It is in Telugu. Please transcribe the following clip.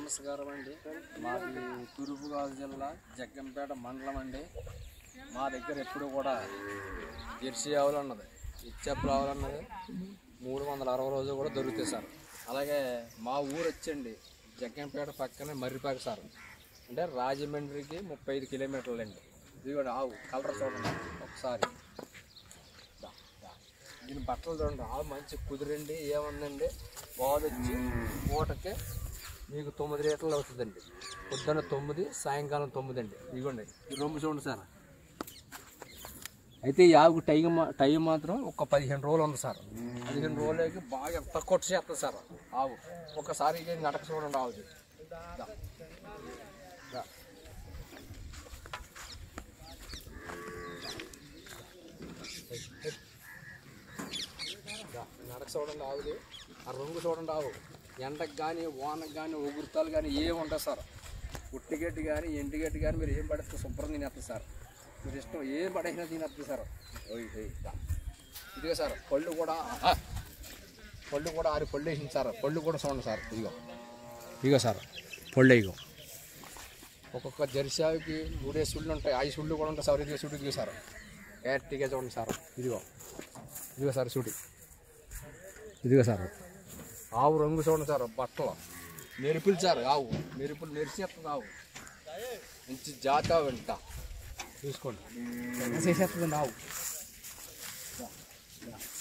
నమస్కారం అండి మాది తూర్పుగోదావరి జిల్లా జగ్గంపేట మండలం అండి మా దగ్గర ఎప్పుడు కూడా జెర్సీ ఆవులు ఉన్నది ఇచ్చేప్పుడు ఆవులు ఉన్నది మూడు వందల అరవై రోజులు కూడా దొరుకుతాయి సార్ అలాగే మా ఊరు వచ్చండి జగ్గంపేట పక్కనే మర్రిపాక సార్ అంటే రాజమండ్రికి ముప్పై ఐదు కిలోమీటర్లు అండి ఇది కూడా ఆవు కలర్ చూడండి ఒకసారి దా, దా. దీని బట్టలు చూడండి ఆవు మంచి కుదిరండి ఏముందండి బాదొచ్చి పూటకి మీకు తొమ్మిది లీటర్లు అవుతుందండి పొద్దున్న తొమ్మిది సాయంకాలం తొమ్మిది అండి ఇదిగోండి ఈ రొమ్ము చూడండి సార్ అయితే ఈ ఆవుకు టైం మా- టైం మాత్రం ఒక పదిహేను రోజులు ఉంది సార్ పదిహేను రోజులకి బాగా ఎంత కొట్టు చేస్తుంది సార్ ఆవు ఒకసారి ఇది నడక చూడండి ఆవుది దా. దా. దా. నడక చూడండి ఆవుది ఆ రంగు చూడండి ఆవు ఎండకు కానీ వానకు కానీ ఉగురుతాలు కానీ ఏమి ఉండవు సార్ ఉట్టిగడ్డి కానీ ఎండుగడ్డి కానీ మీరు ఏం పడితే శుభ్రం తినేస్తుంది సార్ మీరు ఇష్టం ఏం పడేసినా తినేస్తుంది సార్ ఓయ్ ఓయ్ దా. ఇదిగో సార్ పళ్ళు కూడా ఆహా. పళ్ళు కూడా ఆరు పళ్ళు వేసింది సార్ పళ్ళు కూడా చూడండి సార్ ఇదిగో ఇదిగో సార్ పళ్ళు ఇగో ఒక్కొక్క జెర్సావికి మూడే సుళ్ళు ఉంటాయి ఐదు సుళ్ళు కూడా ఉంటాయి సార్ ఇదిగో సుడి ఇదిగో సార్ గట్టిగా చూడండి సార్ ఇదిగో ఇదిగో సార్ సుడి ఇదిగో సార్ ఆవు రంగు చూడండి సార్ బట్టలు మెరుపులు సార్ ఆవు మెరుపులు మెరిసేస్తుంది ఆవు మంచి జాతి ఆవు ఇంట చూసుకోండి చేసేస్తుంది ఆవు